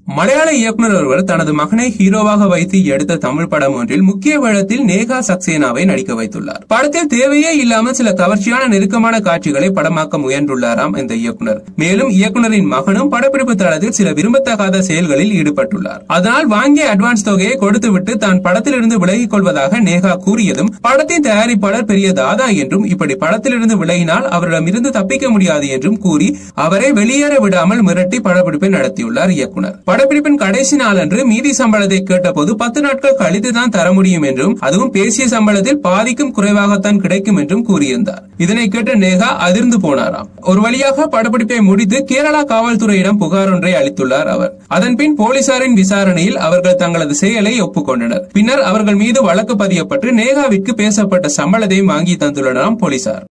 மலையாள இயக்குனர் ஒருவர் தனது மகனை ஹீரோவாக வைத்து எடுத்த தமிழ் படம் ஒன்றில் முக்கிய வேடத்தில் நேகா சக்சேனாவை நடிக்க வைத்துள்ளார் படத்தில் தேவையே இல்லாமல் சில கவர்ச்சியான நெருக்கமான காட்சிகளை படமாக்க முயன்றுள்ளாராம் இந்த இயக்குனர் மேலும் இயக்குனரின் மகனும் படப்பிடிப்பு தளத்தில் சில விரும்பத்தகாத செயல்களில் ஈடுபட்டுள்ளார் அதனால் வாங்கிய அட்வான்ஸ் தொகையை கொடுத்துவிட்டு தான் படத்திலிருந்து விலகிக் கொள்வதாக நேகா கூறியதும் படத்தின் தயாரிப்பாளர் பெரிய தாதா என்றும் இப்படி படத்திலிருந்து விலகினால் அவரிடமிருந்து தப்பிக்க முடியாது என்றும் கூறி அவரை வெளியேற விடாமல் மிரட்டி படப்பிடிப்பை நடத்தியுள்ளார் இயக்குனர் படப்பிடிப்பின் கடைசி நாளன்று மீதி சம்பளத்தை கேட்டபோது பத்து நாட்கள் கழித்து தான் தர முடியும் என்றும் அதுவும் பேசிய சம்பளத்தில் பாதிக்கும் குறைவாகத்தான் கிடைக்கும் என்றும் கூறியிருந்தார் இதனை கேட்ட நேகா அதிர்ந்து போனாராம் ஒரு வழியாக படப்பிடிப்பை முடித்து கேரளா காவல்துறையிடம் புகார் ஒன்றை அளித்துள்ளார் அவர் அதன்பின் போலீசாரின் விசாரணையில் அவர்கள் தங்களது செயலை ஒப்புக்கொண்டனர் பின்னர் அவர்கள் மீது வழக்கு பதியப்பட்டு நேகாவிற்கு பேசப்பட்ட சம்பளத்தையும் வாங்கி தந்துள்ளனராம் போலீசார்